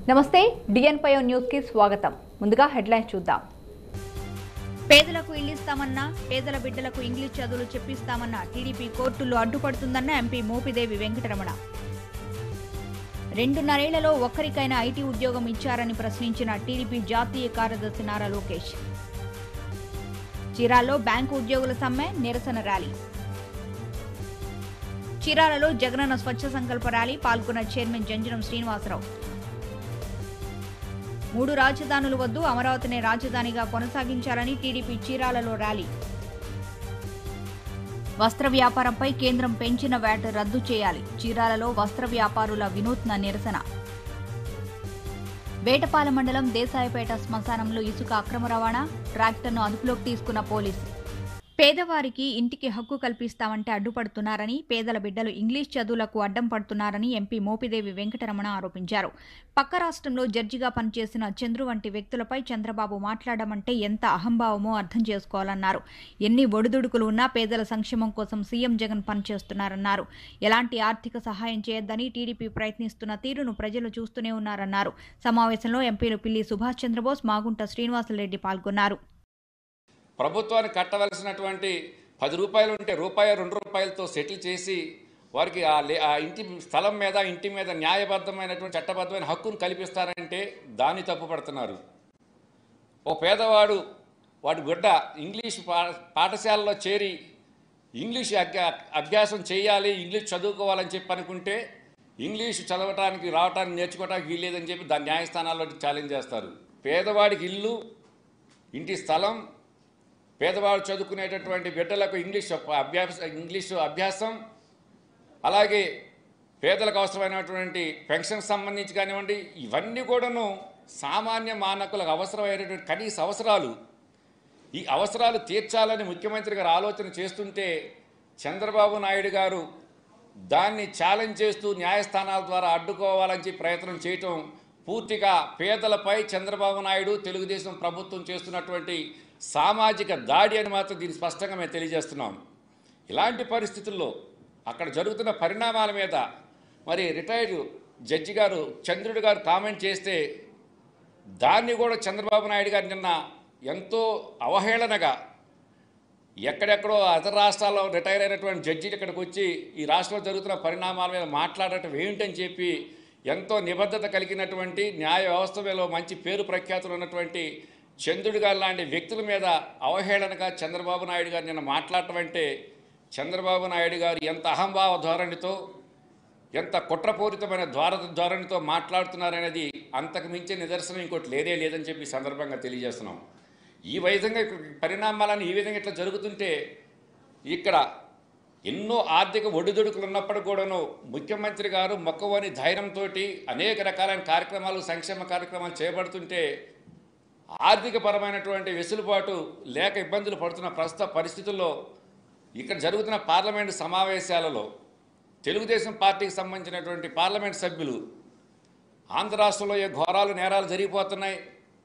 నమస్తే డిఎన్ పయో న్యూస్ కి స్వాగతం ముందుగా హెడ్లైన్స్ చూద్దాం పేదలకు ఇల్లు ఇస్తామన్నా పేదల బిడ్డలకు ఇంగ్లీష్ చదువులు చెప్పిస్తామన్నా టీడీపీ కోర్టుల్లో అడ్డుపడుతుందన్న ఎంపీ మోపిదేవి వెంకటరమణ రెండున్నరేళ్లలో ఒక్కరికైనా ఐటీ ఉద్యోగం ఇచ్చారని ప్రశ్నించిన టీడీపీ జాతీయ కార్యదర్శి నారా లోకేష్ చీరాల్లో బ్యాంకు ఉద్యోగుల సమ్మె నిరసన ర్యాలీ చీరాలలో జగనన్న స్వచ్ఛ సంకల్ప ర్యాలీ పాల్గొన్న చైర్మన్ జంజనం శ్రీనివాసరావు మూడు రాజధానులు వద్దు అమరావతినే రాజధానిగా కొనసాగించాలని టీడీపీ చీరాలలో ర్యాలీ వస్త్ర వ్యాపారంపై కేంద్రం పెంచిన వ్యాట్ రద్దు చేయాలి చీరాలలో వస్త్ర వ్యాపారుల వినూత్న నిరసన వేటపాల మండలం దేశాయపేట శ్మశానంలో ఇసుక అక్రమ రవాణా ట్రాక్టర్ను అదుపులోకి తీసుకున్న పోలీసు పేదవారికి ఇంటికి హక్కు కల్పిస్తామంటే అడ్డుపడుతున్నారని పేదల బిడ్డలు ఇంగ్లీష్ చదువులకు అడ్డం పడుతున్నారని ఎంపీ మోపిదేవి వెంకటరమణ ఆరోపించారు పక్క రాష్ట్రంలో జడ్జిగా పనిచేసిన చంద్రు వంటి వ్యక్తులపై చంద్రబాబు మాట్లాడమంటే ఎంత అహంభావమో అర్థం చేసుకోవాలన్నారు ఎన్ని ఒడిదుడుకులు ఉన్నా పేదల సంక్షేమం కోసం సీఎం జగన్ పనిచేస్తున్నారన్నారు ఎలాంటి ఆర్థిక సహాయం చేయొద్దని టీడీపీ ప్రయత్నిస్తున్న తీరును ప్రజలు చూస్తూనే ఉన్నారన్నారు సమావేశంలో ఎంపీలు పిల్లి సుభాష్ చంద్రబోస్ మాగుంట శ్రీనివాసరెడ్డి పాల్గొన్నారు ప్రభుత్వానికి కట్టవలసినటువంటి పది రూపాయలు ఉంటే రూపాయి రెండు రూపాయలతో సెటిల్ చేసి వారికి ఆ లే ఆ ఇంటి స్థలం మీద ఇంటి మీద న్యాయబద్ధమైనటువంటి చట్టబద్ధమైన హక్కును కల్పిస్తారంటే దాన్ని తప్పుపడుతున్నారు ఓ పేదవాడు వాడి బిడ్డ ఇంగ్లీష్ పా పాఠశాలలో చేరి ఇంగ్లీష్ అభ్యా అభ్యాసం చేయాలి ఇంగ్లీష్ చదువుకోవాలని చెప్పి అనుకుంటే ఇంగ్లీష్ చదవటానికి రావటానికి నేర్చుకోవడానికి వీల్లేదని చెప్పి దాని న్యాయస్థానాల్లో ఛాలెంజ్ చేస్తారు పేదవాడికి ఇల్లు ఇంటి స్థలం పేదవాడు చదువుకునేటటువంటి బిడ్డలకు ఇంగ్లీష్ అభ్యాస ఇంగ్లీషు అభ్యాసం అలాగే పేదలకు అవసరమైనటువంటి పెన్షన్ సంబంధించి కానివ్వండి ఇవన్నీ కూడాను సామాన్య మానకులకు అవసరమైనటువంటి కనీస అవసరాలు ఈ అవసరాలు తీర్చాలని ముఖ్యమంత్రి గారు ఆలోచన చేస్తుంటే చంద్రబాబు నాయుడు గారు దాన్ని ఛాలెంజ్ చేస్తూ న్యాయస్థానాల ద్వారా అడ్డుకోవాలని చెప్పి ప్రయత్నం చేయటం పూర్తిగా పేదలపై చంద్రబాబు నాయుడు తెలుగుదేశం ప్రభుత్వం చేస్తున్నటువంటి సామాజిక దాడి అని మాత్రం దీన్ని స్పష్టంగా మేము తెలియజేస్తున్నాం ఇలాంటి పరిస్థితుల్లో అక్కడ జరుగుతున్న పరిణామాల మీద మరి రిటైర్డ్ జడ్జి గారు చంద్రుడు గారు కామెంట్ చేస్తే దాన్ని కూడా చంద్రబాబు నాయుడు గారు నిన్న ఎంతో అవహేళనగా ఎక్కడెక్కడో అతర రాష్ట్రాల్లో రిటైర్ అయినటువంటి జడ్జీలు ఇక్కడికి వచ్చి ఈ రాష్ట్రంలో జరుగుతున్న పరిణామాల మీద మాట్లాడటం ఏంటని చెప్పి ఎంతో నిబద్ధత కలిగినటువంటి న్యాయ వ్యవస్థ మీద మంచి పేరు ప్రఖ్యాతులు ఉన్నటువంటి చంద్రుడు గారు లాంటి వ్యక్తుల మీద అవహేళనగా చంద్రబాబు నాయుడు గారు నిన్న మాట్లాడటం అంటే చంద్రబాబు నాయుడు గారు ఎంత అహంభావ ధోరణితో ఎంత కుట్రపూరితమైన ద్వార ధోరణితో మాట్లాడుతున్నారనేది అంతకు మించే నిదర్శనం ఇంకోటి లేదే లేదని చెప్పి ఈ సందర్భంగా తెలియజేస్తున్నాం ఈ విధంగా ఇక్కడ పరిణామాలను ఈ విధంగా ఇట్లా జరుగుతుంటే ఇక్కడ ఎన్నో ఆర్థిక ఒడిదుడుకులు ఉన్నప్పటికీ కూడాను ముఖ్యమంత్రి గారు మొక్కవని ధైర్యంతో అనేక రకాలైన కార్యక్రమాలు సంక్షేమ కార్యక్రమాలు చేపడుతుంటే ఆర్థికపరమైనటువంటి వెసులుబాటు లేక ఇబ్బందులు పడుతున్న ప్రస్తుత పరిస్థితుల్లో ఇక్కడ జరుగుతున్న పార్లమెంటు సమావేశాలలో తెలుగుదేశం పార్టీకి సంబంధించినటువంటి పార్లమెంట్ సభ్యులు ఆంధ్ర రాష్ట్రంలో ఏ ఘోరాలు నేరాలు జరిగిపోతున్నాయి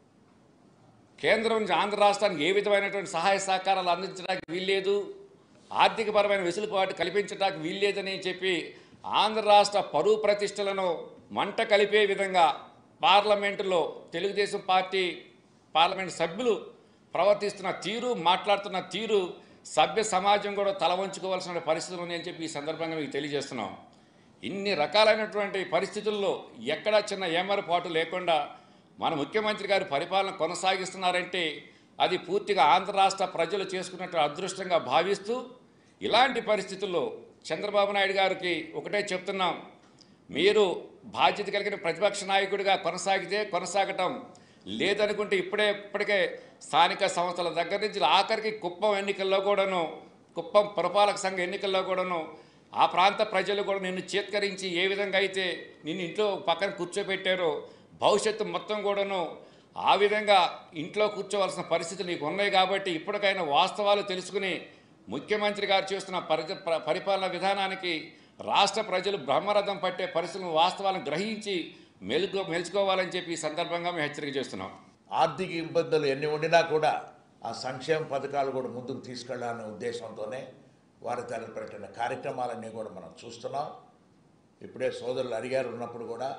కేంద్రం నుంచి ఆంధ్ర రాష్ట్రానికి ఏ విధమైనటువంటి సహాయ సహకారాలు అందించడానికి వీల్లేదు ఆర్థికపరమైన వెసులుబాటు కల్పించడానికి వీల్లేదని చెప్పి ఆంధ్ర రాష్ట్ర పరువు ప్రతిష్టలను మంట కలిపే విధంగా పార్లమెంటులో తెలుగుదేశం పార్టీ పార్లమెంట్ సభ్యులు ప్రవర్తిస్తున్న తీరు మాట్లాడుతున్న తీరు సభ్య సమాజం కూడా తల వంచుకోవాల్సిన పరిస్థితులు ఉన్నాయని చెప్పి ఈ సందర్భంగా మీకు తెలియజేస్తున్నాం ఇన్ని రకాలైనటువంటి పరిస్థితుల్లో ఎక్కడా చిన్న ఏమరపాటు లేకుండా మన ముఖ్యమంత్రి గారి పరిపాలన కొనసాగిస్తున్నారంటే అది పూర్తిగా ఆంధ్ర రాష్ట్ర ప్రజలు చేసుకున్నట్టు అదృష్టంగా భావిస్తూ ఇలాంటి పరిస్థితుల్లో చంద్రబాబు నాయుడు గారికి ఒకటే చెప్తున్నాం మీరు బాధ్యత కలిగిన ప్రతిపక్ష నాయకుడిగా కొనసాగితే కొనసాగటం లేదనుకుంటే ఇప్పుడే ఇప్పటికే స్థానిక సంస్థల దగ్గర నుంచి ఆఖరికి కుప్పం ఎన్నికల్లో కూడాను కుప్పం పురపాలక సంఘ ఎన్నికల్లో కూడాను ఆ ప్రాంత ప్రజలు కూడా నిన్ను చేత్కరించి ఏ విధంగా అయితే నిన్ను ఇంట్లో పక్కన కూర్చోబెట్టారో భవిష్యత్తు మొత్తం కూడాను ఆ విధంగా ఇంట్లో కూర్చోవలసిన పరిస్థితులు నీకు ఉన్నాయి కాబట్టి ఇప్పటికైనా వాస్తవాలు తెలుసుకుని ముఖ్యమంత్రి గారు చేస్తున్న పరిజ ప్ర- పరిపాలన విధానానికి రాష్ట్ర ప్రజలు బ్రహ్మరథం పట్టే పరిస్థితులను వాస్తవాలను గ్రహించి మెలుగు మెలుచుకోవాలని చెప్పి ఈ సందర్భంగా మేము హెచ్చరిక చేస్తున్నాం ఆర్థిక ఇబ్బందులు ఎన్ని ఉండినా కూడా ఆ సంక్షేమ పథకాలు కూడా ముందుకు తీసుకెళ్లాలనే ఉద్దేశంతోనే వారి తలపెట్టిన కార్యక్రమాలన్నీ కూడా మనం చూస్తున్నాం ఇప్పుడే సోదరులు అడిగారు ఉన్నప్పుడు కూడా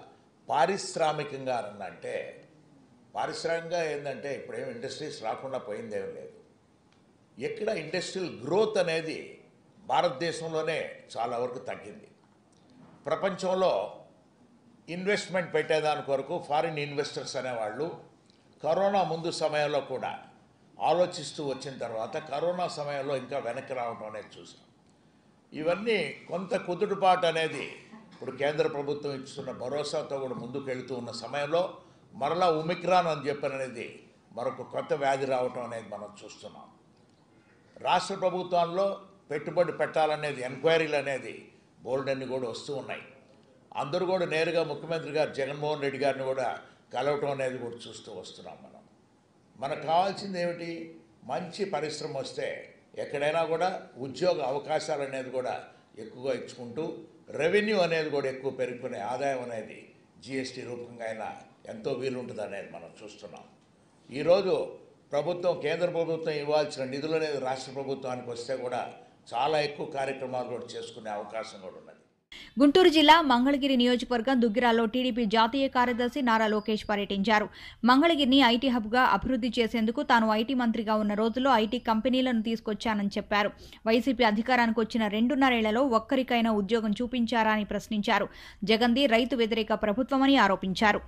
పారిశ్రామికంగా అంటే పారిశ్రామికంగా ఏంటంటే ఇప్పుడేం ఇండస్ట్రీస్ రాకుండా పోయిందేం లేదు ఎక్కడ ఇండస్ట్రియల్ గ్రోత్ అనేది భారతదేశంలోనే చాలా వరకు తగ్గింది ప్రపంచంలో ఇన్వెస్ట్మెంట్ పెట్టేదాని కొరకు ఫారిన్ ఇన్వెస్టర్స్ అనేవాళ్ళు కరోనా ముందు సమయంలో కూడా ఆలోచిస్తూ వచ్చిన తర్వాత కరోనా సమయంలో ఇంకా వెనక్కి రావడం అనేది చూసాం ఇవన్నీ కొంత కుదురుబాటు అనేది ఇప్పుడు కేంద్ర ప్రభుత్వం ఇస్తున్న భరోసాతో కూడా ముందుకు వెళుతూ ఉన్న సమయంలో మరలా ఉమిక్రాన్ అని చెప్పననేది మరొక కొత్త వ్యాధి రావటం అనేది మనం చూస్తున్నాం రాష్ట్ర ప్రభుత్వాల్లో పెట్టుబడి పెట్టాలనేది ఎంక్వైరీలు అనేది బోల్డ్ అన్ని కూడా వస్తూ ఉన్నాయి అందరూ కూడా నేరుగా ముఖ్యమంత్రి గారు జగన్మోహన్ రెడ్డి గారిని కూడా కలవటం అనేది కూడా చూస్తూ వస్తున్నాం మనం మనకు కావాల్సింది ఏమిటి మంచి పరిశ్రమ వస్తే ఎక్కడైనా కూడా ఉద్యోగ అవకాశాలు అనేది కూడా ఎక్కువగా ఇచ్చుకుంటూ రెవెన్యూ అనేది కూడా ఎక్కువ పెరుగుకునే ఆదాయం అనేది జిఎస్టీ రూపంగా అయినా ఎంతో వీలుంటుంది అనేది మనం చూస్తున్నాం ఈరోజు ప్రభుత్వం కేంద్ర ప్రభుత్వం ఇవ్వాల్సిన నిధులు అనేది రాష్ట్ర ప్రభుత్వానికి వస్తే కూడా చాలా ఎక్కువ కార్యక్రమాలు కూడా చేసుకునే అవకాశం కూడా ఉన్నది గుంటూరు జిల్లా మంగళగిరి నియోజకవర్గం దుగ్గిరాల్లో టీడీపీ జాతీయ కార్యదర్శి నారా లోకేష్ పర్యటించారు మంగళగిరిని ఐటీ హబ్గా అభివృద్ధి చేసేందుకు తాను ఐటీ మంత్రిగా ఉన్న రోజుల్లో ఐటీ కంపెనీలను తీసుకొచ్చానని చెప్పారు వైసీపీ అధికారానికి వచ్చిన రెండున్నరేళ్లలో ఒక్కరికైనా ఉద్యోగం చూపించారా అని ప్రశ్నించారు జగన్ది రైతు వ్యతిరేక ప్రభుత్వమని ఆరోపించారు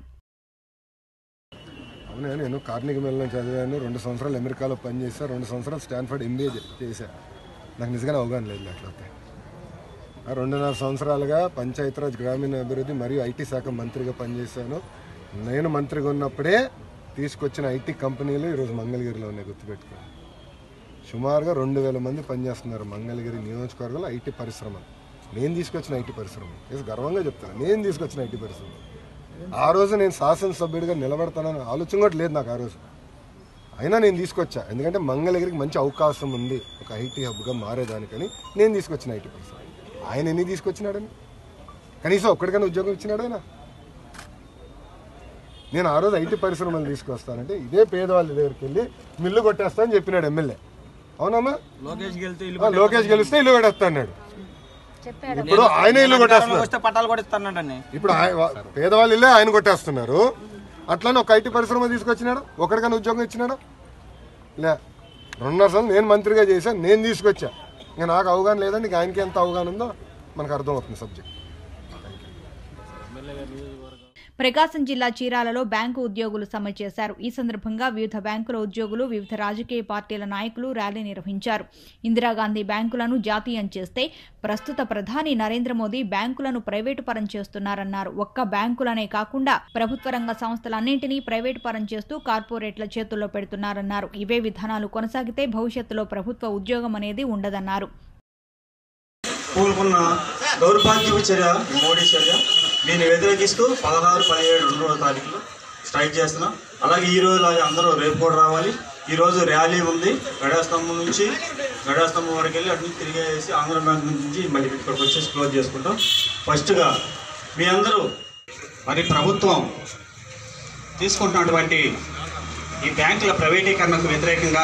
అవునా నేను కార్నిక్ మెల్లో చదివాను రెండు సంవత్సరాలు అమెరికాలో పనిచేసా రెండు సంవత్సరాలు స్టాన్ఫర్డ్ ఎంబీఏ చేశా నాకు నిజంగానే అవగాహన లేదు అట్లయితే ఆ రెండున్నర సంవత్సరాలుగా పంచాయతీరాజ్ గ్రామీణ అభివృద్ధి మరియు ఐటీ శాఖ మంత్రిగా పనిచేశాను నేను మంత్రిగా ఉన్నప్పుడే తీసుకొచ్చిన ఐటీ కంపెనీలు ఈరోజు మంగళగిరిలో ఉన్నాయి గుర్తుపెట్టుకోండి సుమారుగా రెండు వేల మంది పనిచేస్తున్నారు మంగళగిరి నియోజకవర్గంలో ఐటీ పరిశ్రమ నేను తీసుకొచ్చిన ఐటీ పరిశ్రమ ఎస్ గర్వంగా చెప్తాను నేను తీసుకొచ్చిన ఐటీ పరిశ్రమ ఆ రోజు నేను శాసనసభ్యుడిగా నిలబడతానని ఆలోచన కూడా లేదు నాకు ఆ రోజు అయినా నేను తీసుకొచ్చా ఎందుకంటే మంగళగిరికి మంచి అవకాశం ఉంది ఒక ఐటీ హబ్గా మారేదానికని నేను తీసుకొచ్చిన ఐటీ పరిశ్రమ ఆయన ఎన్ని తీసుకొచ్చినాడని కనీసం ఒక్కడికైనా ఉద్యోగం ఇచ్చినాడు ఆయన నేను ఆ రోజు ఐటీ పరిశ్రమలు తీసుకొస్తానంటే ఇదే పేదవాళ్ళ దగ్గరికి వెళ్ళి మిల్లు కొట్టేస్తా అని చెప్పినాడు ఎమ్మెల్యే అవునమ్మా లోకేష్ గెలితే ఇల్లు ఆ, లోకేష్ గెలిస్తే ఇల్లు కొట్టేస్తా అన్నాడు ఇప్పుడు ఆయన ఇల్లు కొట్టేస్తున్నారు వస్తే పట్టాలు కూడా ఇస్తానండి ఇప్పుడు ఆయ- వా- పేదవాళ్ళు ఇల్లే ఆయన కొట్టేస్తున్నారు అట్లానే ఒక ఐటీ పరిశ్రమ తీసుకొచ్చినాడు ఒకరికైనా ఉద్యోగం ఇచ్చినాడు లే రెండున్నర సంవత్సరం నేను మంత్రిగా చేశాను నేను తీసుకొచ్చా ఇంకా నాకు అవగాహన లేదండి ఇంకా ఆయనకి ఎంత అవగాహన ఉందో మనకు అర్థమవుతుంది సబ్జెక్ట్ ప్రకాశం జిల్లా చీరాలలో బ్యాంకు ఉద్యోగులు సమ్మె చేశారు ఈ సందర్భంగా వివిధ బ్యాంకుల ఉద్యోగులు వివిధ రాజకీయ పార్టీల నాయకులు ర్యాలీ నిర్వహించారు ఇందిరాగాంధీ బ్యాంకులను జాతీయం చేస్తే ప్రస్తుత ప్రధాని నరేంద్ర మోదీ బ్యాంకులను ప్రైవేటు పరం చేస్తున్నారన్నారు ఒక్క బ్యాంకులనే కాకుండా ప్రభుత్వ రంగ సంస్థలన్నింటినీ ప్రైవేటు పరం చేస్తూ కార్పొరేట్ల చేతుల్లో పెడుతున్నారన్నారు ఇవే విధానాలు కొనసాగితే భవిష్యత్తులో ప్రభుత్వ ఉద్యోగం అనేది ఉండదన్నారు కూలుకున్న దౌర్భాగ్యపు చర్య ఈ మోడీ చర్య దీన్ని వ్యతిరేకిస్తూ పదహారు పదిహేడు రెండు రోజుల తారీఖులో స్ట్రైక్ చేస్తున్నాం అలాగే ఈ రోజు లాగా అందరూ రేపు కూడా రావాలి ఈ రోజు ర్యాలీ ఉంది గడాస్తంభం నుంచి గడాస్తంభం వరకు వెళ్ళి అటు నుంచి తిరిగేసి ఆంధ్ర బ్యాంక్ నుంచి మళ్ళీ ఇక్కడికి వచ్చేసి క్లోజ్ చేసుకుంటాం ఫస్ట్గా మీ అందరూ మరి ప్రభుత్వం తీసుకుంటున్నటువంటి ఈ బ్యాంకుల ప్రైవేటీకరణకు వ్యతిరేకంగా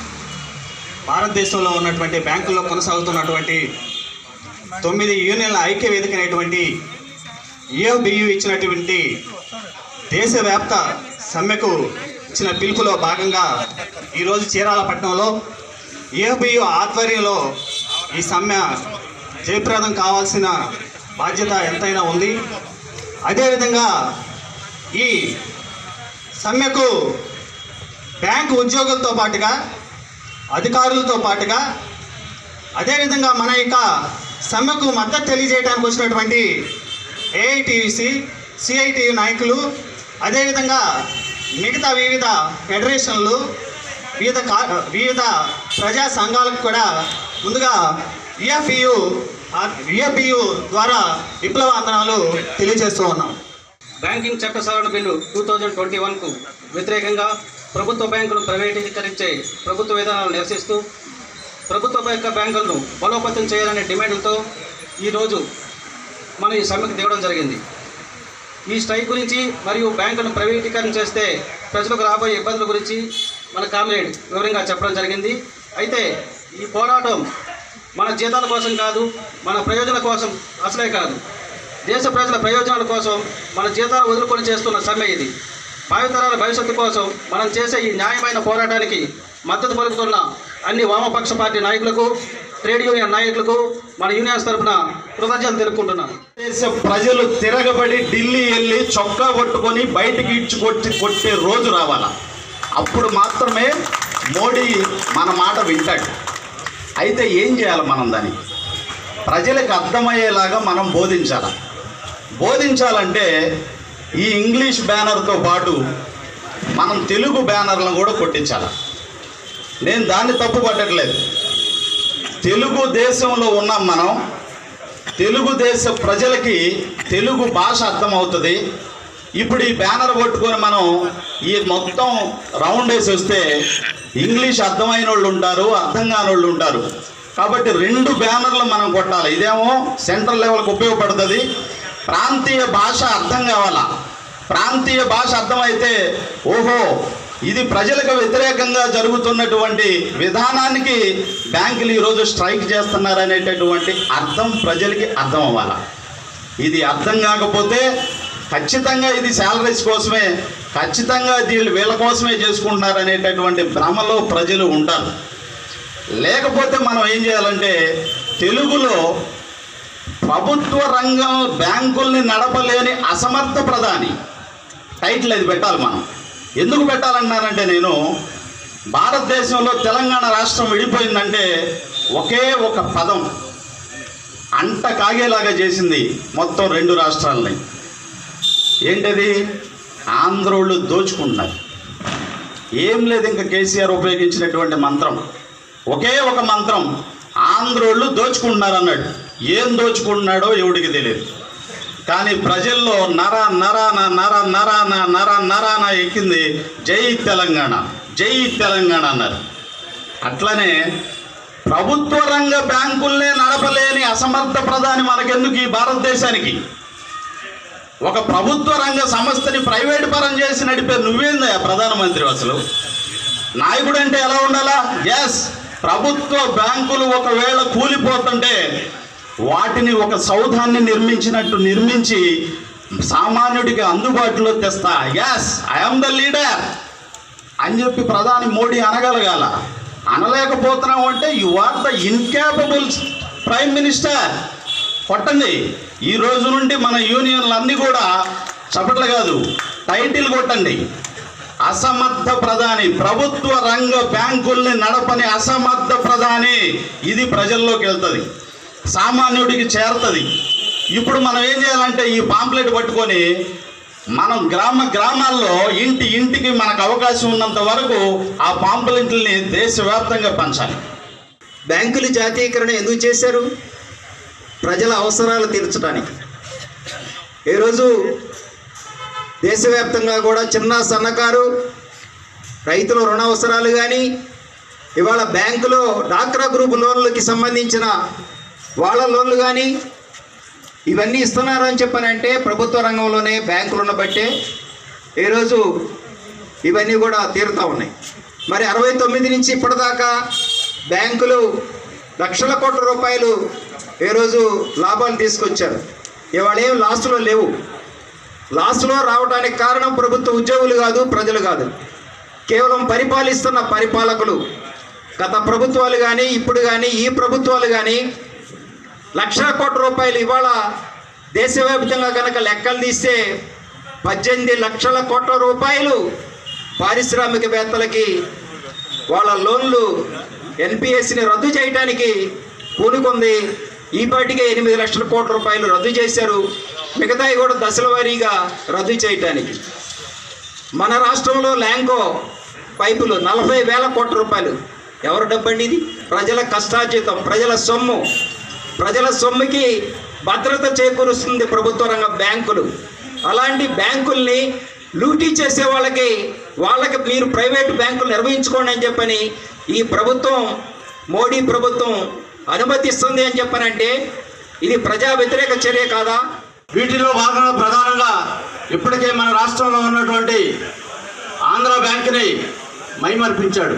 భారతదేశంలో ఉన్నటువంటి బ్యాంకుల్లో కొనసాగుతున్నటువంటి తొమ్మిది యూనియన్ల ఐక్య వేదిక అనేటువంటి ఏబియు ఇచ్చినటువంటి దేశవ్యాప్త సమ్మెకు ఇచ్చిన పిలుపులో భాగంగా ఈరోజు చీరాల పట్టణంలో ఏబియు ఆధ్వర్యంలో ఈ సమ్మె జయప్రదం కావాల్సిన బాధ్యత ఎంతైనా ఉంది అదేవిధంగా ఈ సమ్మెకు బ్యాంకు ఉద్యోగులతో పాటుగా అధికారులతో పాటుగా అదేవిధంగా మన యొక్క సమ్మెకు మద్దతు తెలియజేయడానికి వచ్చినటువంటి ఏఐటిసి సిఐటి నాయకులు అదేవిధంగా మిగతా వివిధ ఫెడరేషన్లు వివిధ కా వివిధ ప్రజా సంఘాలకు కూడా ముందుగా ఈఎఫ్ఈయు ఈఎఫ్ఈయు ద్వారా విప్లవాందనాలు తెలియజేస్తూ ఉన్నాం బ్యాంకింగ్ చట్ట సవరణ బిల్లు టూ థౌజండ్ ట్వంటీ వన్కు వ్యతిరేకంగా ప్రభుత్వ బ్యాంకులు ప్రైవేటీకరించే ప్రభుత్వ విధానాలను నిరసిస్తూ ప్రభుత్వ యొక్క బ్యాంకులను బలోపేతం చేయాలనే డిమాండ్లతో ఈరోజు మనం ఈ సమ్మెకు దిగడం జరిగింది ఈ స్ట్రైక్ గురించి మరియు బ్యాంకులను ప్రైవేటీకరణ చేస్తే ప్రజలకు రాబోయే ఇబ్బందుల గురించి మన కామ్రేడ్ వివరంగా చెప్పడం జరిగింది అయితే ఈ పోరాటం మన జీతాల కోసం కాదు మన ప్రయోజనాల కోసం అసలే కాదు దేశ ప్రజల ప్రయోజనాల కోసం మన జీతాలు వదులుకొని చేస్తున్న సమ్మె ఇది భావితరాల భవిష్యత్తు కోసం మనం చేసే ఈ న్యాయమైన పోరాటానికి మద్దతు పలుకుతున్న అన్ని వామపక్ష పార్టీ నాయకులకు ట్రేడ్ యూనియన్ నాయకులకు మన యూనియన్స్ తరఫున కృతజ్ఞతలు తెలుపుకుంటున్నాను దేశ ప్రజలు తిరగబడి ఢిల్లీ వెళ్ళి చొక్కా పట్టుకొని బయటికి ఇడ్చి కొట్టి కొట్టే రోజు రావాల అప్పుడు మాత్రమే మోడీ మన మాట వింటాడు అయితే ఏం చేయాలి మనం దాన్ని ప్రజలకు అర్థమయ్యేలాగా మనం బోధించాలి బోధించాలంటే ఈ ఇంగ్లీష్ బ్యానర్తో పాటు మనం తెలుగు బ్యానర్లను కూడా కొట్టించాలి నేను దాన్ని తప్పు పట్టట్లేదు తెలుగు దేశంలో ఉన్నాం మనం తెలుగుదేశ ప్రజలకి తెలుగు భాష అర్థమవుతుంది ఇప్పుడు ఈ బ్యానర్ పట్టుకొని మనం ఈ మొత్తం రౌండ్ వేసి వస్తే ఇంగ్లీష్ అర్థమైన వాళ్ళు ఉంటారు అర్థం కాని వాళ్ళు ఉంటారు కాబట్టి రెండు బ్యానర్లు మనం కొట్టాలి ఇదేమో సెంట్రల్ లెవెల్కి ఉపయోగపడుతుంది ప్రాంతీయ భాష అర్థం కావాలా ప్రాంతీయ భాష అర్థమైతే ఓహో ఇది ప్రజలకు వ్యతిరేకంగా జరుగుతున్నటువంటి విధానానికి బ్యాంకులు ఈరోజు స్ట్రైక్ చేస్తున్నారనేటటువంటి అర్థం ప్రజలకి అర్థం అవ్వాలా ఇది అర్థం కాకపోతే ఖచ్చితంగా ఇది శాలరీస్ కోసమే ఖచ్చితంగా వీళ్ళు వీళ్ళ కోసమే చేసుకుంటున్నారు అనేటటువంటి భ్రమలో ప్రజలు ఉంటారు లేకపోతే మనం ఏం చేయాలంటే తెలుగులో ప్రభుత్వ రంగం బ్యాంకుల్ని నడపలేని అసమర్థ ప్రధాని టైటిల్ అది పెట్టాలి మనం ఎందుకు పెట్టాలన్నానంటే నేను భారతదేశంలో తెలంగాణ రాష్ట్రం విడిపోయిందంటే ఒకే ఒక పదం అంట కాగేలాగా చేసింది మొత్తం రెండు రాష్ట్రాలని ఏంటది ఆంధ్రోళ్ళు దోచుకుంటున్నారు ఏం లేదు ఇంకా కేసీఆర్ ఉపయోగించినటువంటి మంత్రం ఒకే ఒక మంత్రం ఆంధ్రోళ్ళు దోచుకుంటున్నారు అన్నాడు ఏం దోచుకుంటున్నాడో ఎవడికి తెలియదు కానీ ప్రజల్లో నర నరాన నర నరాన నర నరాన ఎక్కింది జై తెలంగాణ జై తెలంగాణ అన్నారు అట్లనే ప్రభుత్వ రంగ బ్యాంకుల్నే నడపలేని అసమర్థ ప్రధాని మనకెందుకు ఈ భారతదేశానికి ఒక ప్రభుత్వ రంగ సంస్థని ప్రైవేట్ పరం చేసి నడిపే నువ్వేందా ప్రధానమంత్రి అసలు నాయకుడు అంటే ఎలా ఉండాలా ఎస్ ప్రభుత్వ బ్యాంకులు ఒకవేళ కూలిపోతుంటే వాటిని ఒక సౌధాన్ని నిర్మించినట్టు నిర్మించి సామాన్యుడికి అందుబాటులో తెస్తా ఎస్ ఐఎమ్ ద లీడర్ అని చెప్పి ప్రధాని మోడీ అనగలగాల అనలేకపోతున్నావు అంటే you are the incapable prime minister కొట్టండి ఈ రోజు నుండి మన యూనియన్లు అన్నీ కూడా చప్పట్లు కాదు టైటిల్ కొట్టండి అసమర్థ ప్రధాని ప్రభుత్వ రంగ బ్యాంకుల్ని నడపని అసమర్థ ప్రధాని ఇది ప్రజల్లోకి వెళ్తుంది సామాన్యుడికి చేరుతుంది ఇప్పుడు మనం ఏం చేయాలంటే ఈ పాంప్లెట్ పట్టుకొని మనం గ్రామ గ్రామాల్లో ఇంటి ఇంటికి మనకు అవకాశం ఉన్నంత వరకు ఆ పాంప్లెట్లని దేశవ్యాప్తంగా పంచాలి బ్యాంకులు జాతీయకరణ ఎందుకు చేశారు ప్రజల అవసరాలు తీర్చడానికి ఈరోజు దేశవ్యాప్తంగా కూడా చిన్న సన్నకారు రైతుల రుణ అవసరాలు కానీ ఇవాళ బ్యాంకులో డాక్రా గ్రూప్ లోన్లకి సంబంధించిన వాళ్ళ లోన్లు కానీ ఇవన్నీ ఇస్తున్నారు అని చెప్పనంటే ప్రభుత్వ రంగంలోనే బ్యాంకులను బట్టే ఈరోజు ఇవన్నీ కూడా తీరుతూ ఉన్నాయి మరి అరవై తొమ్మిది నుంచి ఇప్పటిదాకా బ్యాంకులు లక్షల కోట్ల రూపాయలు ఏ రోజు లాభాలు తీసుకొచ్చారు ఇవాళ ఏం లాస్ట్లో లేవు లాస్ట్లో రావడానికి కారణం ప్రభుత్వ ఉద్యోగులు కాదు ప్రజలు కాదు కేవలం పరిపాలిస్తున్న పరిపాలకులు గత ప్రభుత్వాలు కానీ ఇప్పుడు కానీ ఈ ప్రభుత్వాలు కానీ లక్షల కోట్ల రూపాయలు ఇవాళ దేశవ్యాప్తంగా కనుక లెక్కలు తీస్తే పద్దెనిమిది లక్షల కోట్ల రూపాయలు పారిశ్రామికవేత్తలకి వాళ్ళ లోన్లు ఎన్పిఎస్ని రద్దు చేయడానికి పూనుకుంది ఈ పాటికే ఎనిమిది లక్షల కోట్ల రూపాయలు రద్దు చేశారు మిగతాయి కూడా దశల వారీగా రద్దు చేయటానికి మన రాష్ట్రంలో ల్యాంకో పైపులు నలభై వేల కోట్ల రూపాయలు ఎవరు డబ్బండి ఇది ప్రజల కష్టార్జితం ప్రజల సొమ్ము ప్రజల సొమ్ముకి భద్రత చేకూరుస్తుంది ప్రభుత్వ రంగ బ్యాంకులు అలాంటి బ్యాంకుల్ని లూటీ చేసే వాళ్ళకి వాళ్ళకి మీరు ప్రైవేట్ బ్యాంకులు నిర్వహించుకోండి అని చెప్పని ఈ ప్రభుత్వం మోడీ ప్రభుత్వం అనుమతిస్తుంది అని చెప్పనంటే ఇది ప్రజా వ్యతిరేక చర్య కాదా వీటిలో భాగంగా ప్రధానంగా ఇప్పటికే మన రాష్ట్రంలో ఉన్నటువంటి ఆంధ్ర బ్యాంకుని మైమర్పించాడు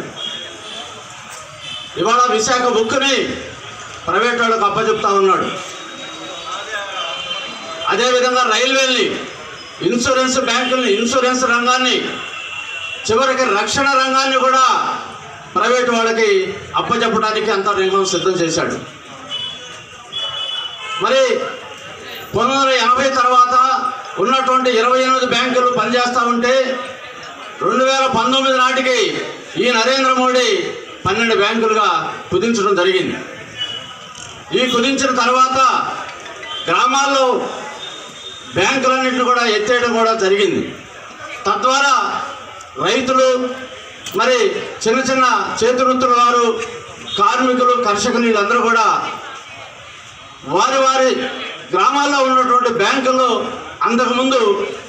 ఇవాళ విశాఖ బుక్ని ప్రైవేట్ వాళ్ళకు అప్పచెప్తా ఉన్నాడు అదేవిధంగా రైల్వేల్ని ఇన్సూరెన్స్ బ్యాంకుల్ని ఇన్సూరెన్స్ రంగాన్ని చివరికి రక్షణ రంగాన్ని కూడా ప్రైవేట్ వాళ్ళకి అప్పచెప్పడానికి అంత రంగం సిద్ధం చేశాడు మరి పంతొమ్మిది వందల ఎనభై తర్వాత ఉన్నటువంటి ఇరవై ఎనిమిది బ్యాంకులు పనిచేస్తూ ఉంటే రెండు వేల పంతొమ్మిది నాటికి ఈ నరేంద్ర మోడీ పన్నెండు బ్యాంకులుగా కుదించడం జరిగింది ఈ కుదించిన తర్వాత గ్రామాల్లో బ్యాంకులన్నింటిని కూడా ఎత్తేయడం కూడా జరిగింది తద్వారా రైతులు మరి చిన్న చిన్న చేతివృత్తుల వారు కార్మికులు కర్షకులు వీళ్ళందరూ కూడా వారి వారి గ్రామాల్లో ఉన్నటువంటి బ్యాంకుల్లో అంతకుముందు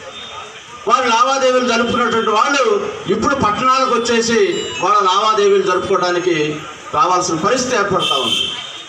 వారి లావాదేవీలు జరుపుకున్నటువంటి వాళ్ళు ఇప్పుడు పట్టణాలకు వచ్చేసి వాళ్ళ లావాదేవీలు జరుపుకోవడానికి రావాల్సిన పరిస్థితి ఏర్పడతా ఉంది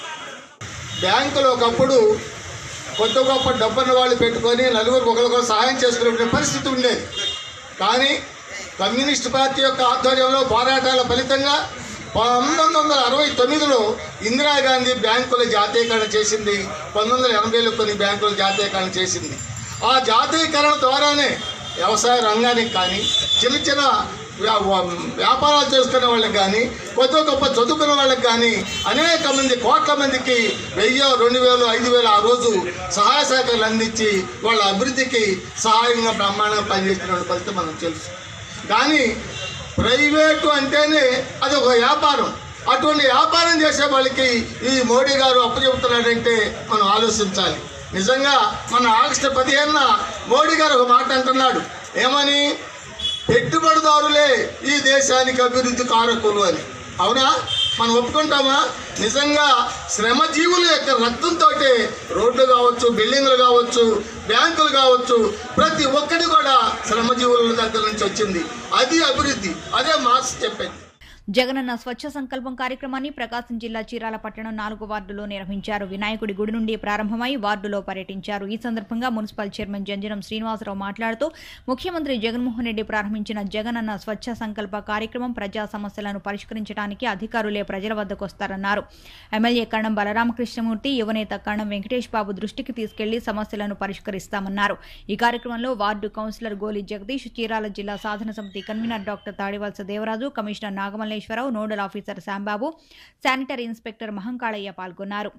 బ్యాంకులో ఒకప్పుడు కొత్త గొప్ప డబ్బున్న వాళ్ళు పెట్టుకొని నలుగురికి ఒకరికొకరు సహాయం చేసుకునే పరిస్థితి ఉండేది కానీ కమ్యూనిస్ట్ పార్టీ యొక్క ఆధ్వర్యంలో పోరాటాల ఫలితంగా పంతొమ్మిది వందల అరవై తొమ్మిదిలో ఇందిరాగాంధీ బ్యాంకుల జాతీయకరణ చేసింది పంతొమ్మిది వందల ఎనభైలో కొన్ని బ్యాంకుల జాతీయకరణ చేసింది ఆ జాతీయకరణ ద్వారానే వ్యవసాయ రంగానికి కానీ చిన్న చిన్న వ్యా- వా- వ్యాపారాలు చేసుకునే వాళ్ళకి కానీ కొత్త గొప్ప చదువుకునే వాళ్ళకి కానీ అనేక మంది కోట్ల మందికి వెయ్యి రెండు వేలు ఐదు వేలు ఆ రోజు సహాయ సహకారాలు అందించి వాళ్ళ అభివృద్ధికి సహాయంగా బ్రహ్మాండంగా పనిచేస్తున్న ఫలితం మనం తెలుసు కానీ ప్రైవేటు అంటేనే అది ఒక వ్యాపారం అటువంటి వ్యాపారం చేసే వాళ్ళకి ఈ మోడీ గారు అప్పచెబుతున్నాడంటే మనం ఆలోచించాలి నిజంగా మన ఆగస్టు పదిహేనున మోడీ గారు ఒక మాట అంటున్నాడు ఏమని పెట్టుబడిదారులే ఈ దేశానికి అభివృద్ధి కారకులు అని అవునా మనం ఒప్పుకుంటామా నిజంగా శ్రమజీవుల యొక్క రక్తంతో రోడ్లు కావచ్చు బిల్డింగ్లు కావచ్చు బ్యాంకులు కావచ్చు ప్రతి ఒక్కటి కూడా శ్రమజీవుల దగ్గర నుంచి వచ్చింది అది అభివృద్ధి అదే మార్క్స్ చెప్పేది జగనన్న స్వచ్ఛ సంకల్పం కార్యక్రమాన్ని ప్రకాశం జిల్లా చీరాల పట్టణం నాలుగు వార్డులో నిర్వహించారు వినాయకుడి గుడి నుండి ప్రారంభమై వార్డులో పర్యటించారు ఈ సందర్భంగా మున్సిపల్ చైర్మన్ జంజనం శ్రీనివాసరావు మాట్లాడుతూ ముఖ్యమంత్రి జగన్మోహన్ రెడ్డి ప్రారంభించిన జగనన్న స్వచ్ఛ సంకల్ప కార్యక్రమం ప్రజా సమస్యలను పరిష్కరించడానికి అధికారులే ప్రజల వద్దకు వస్తారన్నారు ఎమ్మెల్యే కణం బలరామకృష్ణమూర్తి యువనేత కణం వెంకటేష్ బాబు దృష్టికి తీసుకెళ్లి సమస్యలను పరిష్కరిస్తామన్నారు ఈ కార్యక్రమంలో వార్డు కౌన్సిలర్ గోలి జగదీష్ చీరాల జిల్లా సాధన సమితి convener doctor Tadivalasa Devaraju commissioner Nagamalleswararao nodal officer Sambabu sanitary inspector Mahankalaiah పాల్గొన్నారు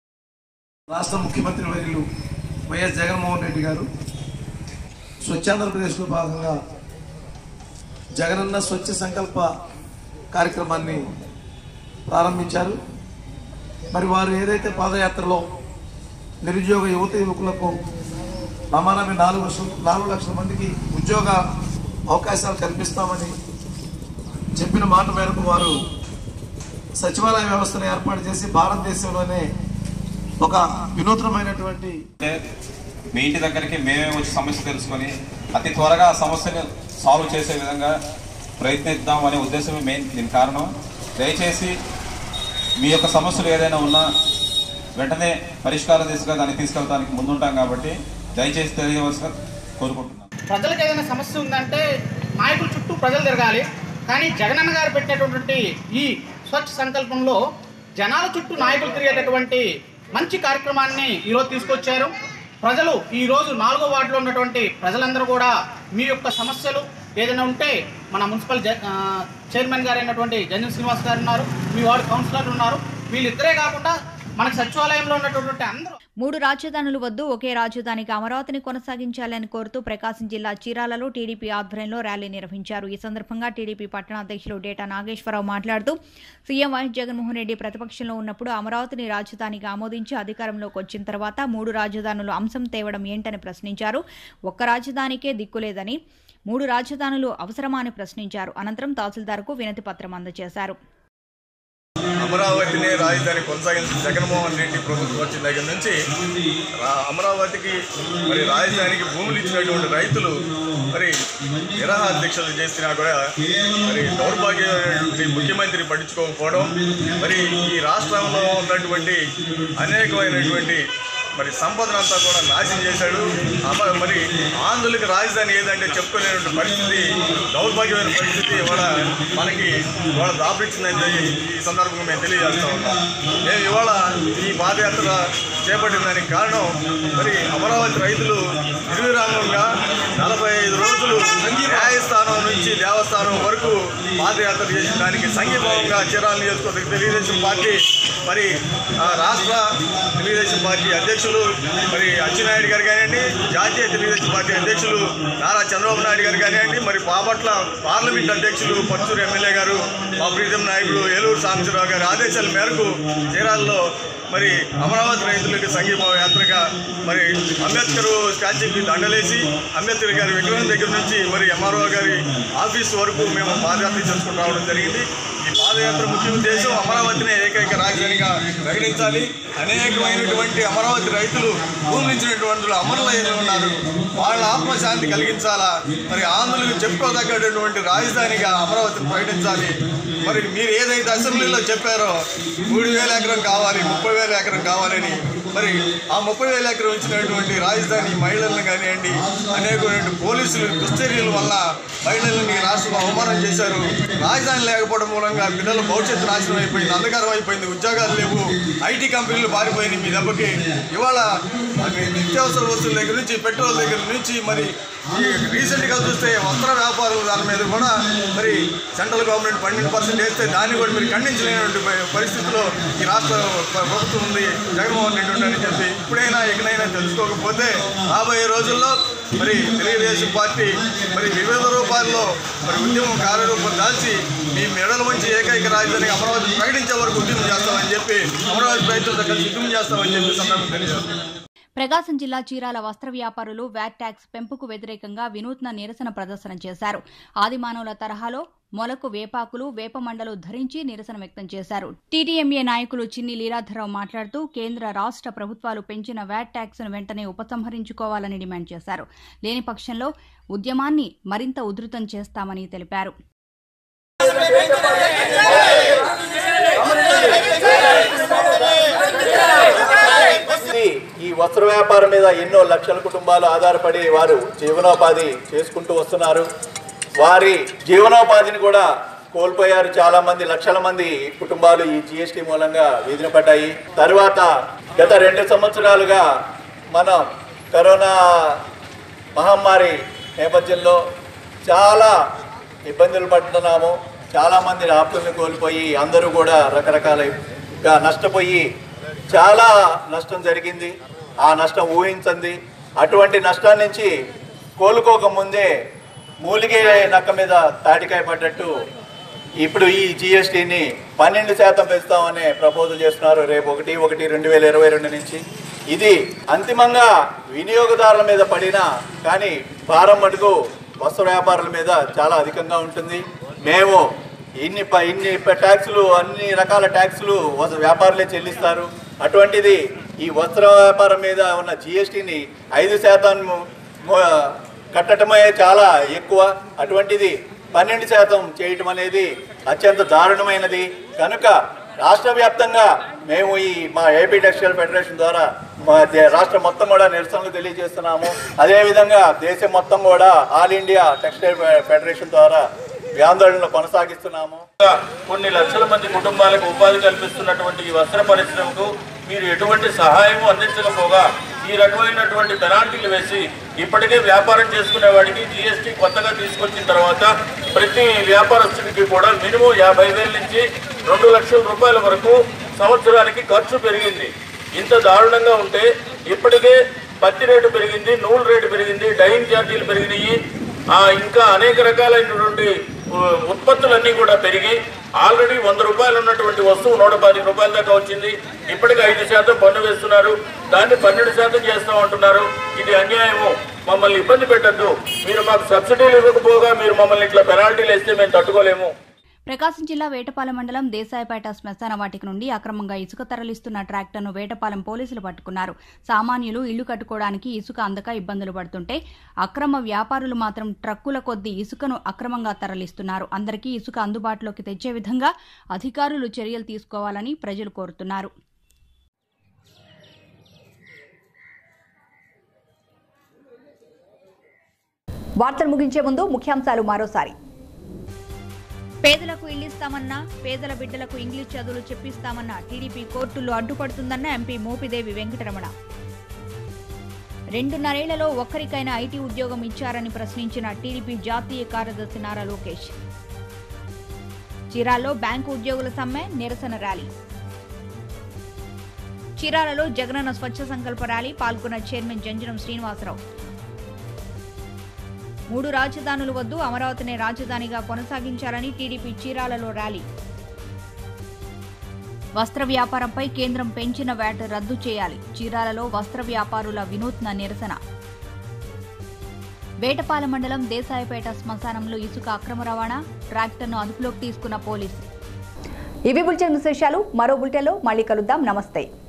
రాష్ట్ర ముఖ్యమంత్రి వర్యులు వైఎస్ జగన్మోహన్ రెడ్డి గారు స్వచ్ఛాంధ్రప్రదేశ్లో భాగంగా జగనన్న స్వచ్ఛ సంకల్ప కార్యక్రమాన్ని ప్రారంభించారు మరి వారు ఏదైతే పాదయాత్రలో నిరుద్యోగ యువత యువకులకు ప్రమాణమే నాలుగు లక్షల నాలుగు లక్షల మందికి ఉద్యోగ అవకాశాలు కల్పిస్తామని చెప్పిన మాట మేరకు వారు సచివాలయ వ్యవస్థను ఏర్పాటు చేసి భారతదేశంలోనే ఒక వినూత్నమైనటువంటి అంటే మీ ఇంటి దగ్గరికి మేమే వచ్చి సమస్య తెలుసుకొని అతి త్వరగా ఆ సమస్యను సాల్వ్ చేసే విధంగా ప్రయత్నిద్దాం అనే ఉద్దేశమే మెయిన్ దీని కారణం దయచేసి మీ యొక్క సమస్యలు ఏదైనా ఉన్నా వెంటనే పరిష్కార దిశగా దాన్ని తీసుకెళ్ళడానికి ముందుంటాం కాబట్టి దయచేసి తెలియవలసిన కోరుకుంటున్నాను ప్రజలకు ఏదైనా సమస్య ఉందంటే నాయకుల చుట్టూ ప్రజలు తిరగాలి కానీ జగనన్న గారు పెట్టినటువంటి ఈ స్వచ్ఛ సంకల్పంలో జనాల చుట్టూ నాయకులు తిరిగేటటువంటి మంచి కార్యక్రమాన్ని ఈరోజు తీసుకొచ్చారు ప్రజలు ఈరోజు నాలుగో వార్డులో ఉన్నటువంటి ప్రజలందరూ కూడా మీ యొక్క సమస్యలు ఏదైనా ఉంటే మన మున్సిపల్ జ- ఆ, చైర్మన్ గారు అయినటువంటి జంజన్ శ్రీనివాస్ గారు ఉన్నారు మీ వార్డు కౌన్సిలర్లు ఉన్నారు వీళ్ళిద్దరే కాకుండా మనకు సచివాలయంలో ఉన్నటువంటి అందరూ మూడు రాజధానులు వద్దు ఒకే రాజధానికి అమరావతిని కొనసాగించాలని కోరుతూ ప్రకాశం జిల్లా చీరాలలో టీడీపీ ఆధ్వర్యంలో ర్యాలీ నిర్వహించారు ఈ సందర్భంగా టీడీపీ పట్టణ అధ్యక్షులు డేటా నాగేశ్వరరావు మాట్లాడుతూ సీఎం వైఎస్ జగన్మోహన్ రెడ్డి ప్రతిపక్షంలో ఉన్నప్పుడు అమరావతిని రాజధానిగా ఆమోదించి అధికారంలోకి వచ్చిన తర్వాత మూడు రాజధానులు అంశం తేవడం ఏంటని ప్రశ్నించారు ఒక్క రాజధానికే దిక్కులేదని మూడు రాజధానులు అవసరమా అని ప్రశ్నించారు అనంతరం తహసీల్దార్కు వినతి పత్రం అందజేశారు అమరావతిని రాజధాని కొనసాగించిన జగన్మోహన్ రెడ్డి ప్రభుత్వం వచ్చిన దగ్గర నుంచి రా- అమరావతికి మరి రాజధానికి భూములు ఇచ్చినటువంటి రైతులు మరి నిరాహ దీక్షలు చేసినా కూడా మరి దౌర్భాగ్యమైనటువంటి ముఖ్యమంత్రి పట్టించుకోకపోవడం మరి ఈ రాష్ట్రంలో ఉన్నటువంటి అనేకమైనటువంటి మరి సంపదనంతా కూడా నాశనం చేశాడు అమ- మరి ఆంధ్రులకు రాజధాని ఏదంటే చెప్పుకోలేనటువంటి పరిస్థితి దౌర్భాగ్యమైన పరిస్థితి ఇవాళ మనకి ఇవాళ దాపురించిందని ఈ సందర్భంగా మేము తెలియజేస్తా ఉన్నాం మేము ఇవాళ ఈ పాదయాత్ర చేపట్టిన దానికి కారణం మరి అమరావతి రైతులు నిర్విరామంగా నలభై ఐదు రోజులు న్యాయస్థానం నుంచి దేవస్థానం వరకు పాదయాత్ర చేసిన దానికి సంఘీభావంగా చీరాల నియోజకవర్గ తెలుగుదేశం పార్టీ మరి ఆ, రాష్ట్ర తెలుగుదేశం పార్టీ అధ్యక్షులు మరి అచ్చెన్నాయుడు గారు కానివ్వండి జాతీయ తెలుగుదేశం పార్టీ అధ్యక్షులు నారా చంద్రబాబు నాయుడు గారు కానివ్వండి మరి బాపట్ల పార్లమెంట్ అధ్యక్షులు పచ్చూరు ఎమ్మెల్యే గారు మా ప్రీతం నాయకులు ఏలూరు సాంబశివరావు గారి ఆదేశాల మేరకు చీరాల్లో మరి అమరావతి రైతులకు సంఘీభావ యాత్రగా మరి అంబేద్కర్ స్టాచ్యూకి దండలేసి అంబేద్కర్ గారి విగ్రహం దగ్గర నుంచి మరి ఎంఆర్ఓ గారి ఆఫీస్ వరకు మేము పాదయాత్ర చేసుకుని రావడం జరిగింది ఈ పాదయాత్ర ముఖ్య ఉద్దేశం అమరావతిని ఏకైక రాజధానిగా ప్రకటించాలి అనేకమైనటువంటి అమరావతి రైతులు భూమించినటువంటి అమరులైన ఉన్నారు వాళ్ళ ఆత్మశాంతి కలిగించాలా మరి ఆంధ్రులకు చెప్పుకోదగ్గటువంటి రాజధానిగా అమరావతిని ప్రకటించాలి మరి మీరు ఏదైతే అసెంబ్లీలో చెప్పారో మూడు వేల ఎకరం కావాలి ముప్పై వేల ఎకరం కావాలని మరి ఆ ముప్పై వేల ఎకరం ఇచ్చినటువంటి రాజధాని మహిళలను కానివ్వండి అనేకమైన పోలీసులు దుశ్చర్యల వల్ల మహిళలని రాష్ట్రం అవమానం చేశారు రాజధాని లేకపోవడం మూలంగా పిల్లల భవిష్యత్తు నాశనం అయిపోయింది అంధకారం అయిపోయింది ఉద్యోగాలు లేవు ఐటీ కంపెనీలు పారిపోయినాయి మీ దెబ్బకి ఇవాళ అది నిత్యావసర వస్తువుల దగ్గర నుంచి పెట్రోల్ దగ్గర నుంచి మరి ఈ రీసెంట్గా చూస్తే వస్త్ర వ్యాపారుల దాని మీద కూడా మరి సెంట్రల్ గవర్నమెంట్ పన్నెండు పర్సెంట్ వేస్తే దాన్ని కూడా మీరు ఖండించలేనటువంటి ప- పరిస్థితిలో ఈ రాష్ట్ర ప్ర- ప్రభుత్వం ఉంది జగన్మోహన్ రెడ్డి ఉందని చెప్పి ఇప్పుడైనా ఎక్కడైనా తెలుసుకోకపోతే రాబోయే రోజుల్లో మరి తెలుగుదేశం పార్టీ మరి వివిధ రూపాల్లో మరి ఉద్యమం కార్యరూపం దాల్చి మీ మెడల నుంచి ఏకైక రాజధాని అమరావతి ప్రకటించే వరకు ఉద్యమం చేస్తామని చెప్పి అమరావతి రైతులతో కలిసి ఉద్యమం చేస్తామని చెప్పి సందర్భం తెలియజేస్తాం ప్రకాశం జిల్లా చీరాల వస్త్ర వ్యాపారులు వ్యాట్ ట్యాక్స్ పెంపుకు వ్యతిరేకంగా వినూత్న నిరసన ప్రదర్శన చేశారు ఆదిమానవుల తరహాలో మొలకు వేపాకులు వేప మండలు ధరించి నిరసన వ్యక్తం చేశారు టీడీఎంఏ నాయకులు చిన్ని లీలాధరరావు మాట్లాడుతూ కేంద్ర రాష్ట్ర ప్రభుత్వాలు పెంచిన వ్యాట్ ట్యాక్స్ ను వెంటనే ఉపసంహరించుకోవాలని డిమాండ్ చేశారు లేని పక్షంలో ఉద్యమాన్ని మరింత ఉధృతం చేస్తామని తెలిపారు ఇది ఈ వస్త్ర వ్యాపారం మీద ఎన్నో లక్షల కుటుంబాలు ఆధారపడి వారు జీవనోపాధి చేసుకుంటూ వస్తున్నారు వారి జీవనోపాధిని కూడా కోల్పోయారు చాలా మంది లక్షల మంది కుటుంబాలు ఈ జిఎస్టీ మూలంగా వీధిన పడ్డాయి తరువాత గత రెండు సంవత్సరాలుగా మనం కరోనా మహమ్మారి నేపథ్యంలో చాలా ఇబ్బందులు పడుతున్నాము చాలామంది ఆప్తుల్ని కోల్పోయి అందరూ కూడా రకరకాలుగా నష్టపోయి చాలా నష్టం జరిగింది ఆ నష్టం ఊహించింది అటువంటి నష్టం నుంచి కోలుకోకముందే మూలిగే నక్క మీద తాటికాయ పడ్డట్టు ఇప్పుడు ఈ జిఎస్టీని పన్నెండు శాతం పెంచుతామనే ప్రపోజల్ చేస్తున్నారు రేపు ఒకటి ఒకటి రెండు వేల ఇరవై రెండు నుంచి ఇది అంతిమంగా వినియోగదారుల మీద పడినా కానీ భారం మటుకు వస్త్ర వ్యాపారుల మీద చాలా అధికంగా ఉంటుంది మేము ఇన్ని ప- ఇన్ని ప- ట్యాక్సులు అన్ని రకాల ట్యాక్సులు వస్త్ర వ్యాపారులే చెల్లిస్తారు అటువంటిది ఈ వస్త్ర వ్యాపారం మీద ఉన్న జిఎస్టీని ఐదు శాతం మో- కట్టడమే చాలా ఎక్కువ అటువంటిది పన్నెండు శాతం చేయటం అనేది అత్యంత దారుణమైనది కనుక రాష్ట్ర వ్యాప్తంగా మేము ఈ మా ఏపీ టెక్స్టైల్ ఫెడరేషన్ ద్వారా మా దే- రాష్ట్రం మొత్తం కూడా నిరసనలు తెలియజేస్తున్నాము అదేవిధంగా దేశం మొత్తం కూడా ఆల్ ఇండియా టెక్స్టైల్ ఫె- ఫెడరేషన్ ద్వారా ఈ ఆందోళనలు కొనసాగిస్తున్నాము కొన్ని లక్షల మంది కుటుంబాలకు ఉపాధి కల్పిస్తున్నటువంటి ఈ వస్త్ర పరిశ్రమకు మీరు ఎటువంటి సహాయము అందించకపోగా ఈ రకమైనటువంటి పెనాల్టీలు వేసి ఇప్పటికే వ్యాపారం చేసుకునే వాడికి జీఎస్టీ కొత్తగా తీసుకొచ్చిన తర్వాత ప్రతి వ్యాపారస్తుడికి కూడా మినిమం యాభై వేల నుంచి రెండు లక్షల రూపాయల వరకు సంవత్సరానికి ఖర్చు పెరిగింది ఇంత దారుణంగా ఉంటే ఇప్పటికే పత్తి రేటు పెరిగింది నూలు రేటు పెరిగింది డైయింగ్ ఛార్జీలు పెరిగినాయి ఆ, ఇంకా అనేక రకాలైనటువంటి ఉ, ఉత్పత్తులన్నీ కూడా పెరిగి ఆల్రెడీ వంద రూపాయలు ఉన్నటువంటి వస్తువు నూట పది రూపాయల దాకా వచ్చింది ఇప్పటికి ఐదు శాతం పన్ను వేస్తున్నారు దాన్ని పన్నెండు శాతం చేస్తాం అంటున్నారు ఇది అన్యాయము మమ్మల్ని ఇబ్బంది పెట్టద్దు మీరు మాకు సబ్సిడీలు ఇవ్వకపోగా మీరు మమ్మల్ని ఇట్లా పెనాల్టీలు వేస్తే మేము తట్టుకోలేము ప్రకాశం జిల్లా వేటపాలెం మండలం దేశాయపేట శ్మశాన వాటిక నుండి అక్రమంగా ఇసుక తరలిస్తున్న ట్రాక్టర్ను వేటపాలెం పోలీసులు పట్టుకున్నారు సామాన్యులు ఇల్లు కట్టుకోవడానికి ఇసుక అందక ఇబ్బందులు పడుతుంటే అక్రమ వ్యాపారులు మాత్రం ట్రక్కుల కొద్దీ ఇసుకను అక్రమంగా తరలిస్తున్నారు అందరికీ ఇసుక అందుబాటులోకి తెచ్చే విధంగా అధికారులు చర్యలు తీసుకోవాలని ప్రజలు కోరుతున్నారు వార్తలు ముగించే ముందు ముఖ్యాంశాలు మరోసారి పేదలకు ఇల్లిస్తామన్నా పేదల బిడ్డలకు ఇంగ్లీష్ చదువులు చెప్పిస్తామన్న టీడీపీ కోర్టుల్లో అడ్డుపడుతుందన్న ఎంపీ మోపిదేవి వెంకటరమణ రెండున్నరేళ్లలో ఒక్కరికైనా ఐటీ ఉద్యోగం ఇచ్చారని ప్రశ్నించిన టీడీపీ జాతీయ కార్యదర్శి నారా లోకేష్ చీరాల్లో బ్యాంకు ఉద్యోగుల సమ్మె నిరసన ర్యాలీ చీరాలలో జగనన్న స్వచ్ఛ సంకల్ప ర్యాలీ పాల్గొన్న చైర్మన్ జంజనం శ్రీనివాసరావు మూడు రాజధానులు వద్దు అమరావతినే రాజధానిగా కొనసాగించాలని టీడీపీ చీరాలలో ర్యాలీ వస్త్ర వ్యాపారంపై కేంద్రం పెంచిన వ్యాట్ రద్దు చేయాలి చీరాలలో వస్త్ర వ్యాపారుల వినూత్న నిరసన వేటపాల మండలం దేశాయపేట శ్మశానంలో ఇసుక అక్రమ రవాణా ట్రాక్టర్ను అదుపులోకి తీసుకున్న పోలీసు ఇవి బులెటిన్ విశేషాలు మరో బులెటిన్లో మళ్ళీ కలుద్దాం నమస్తే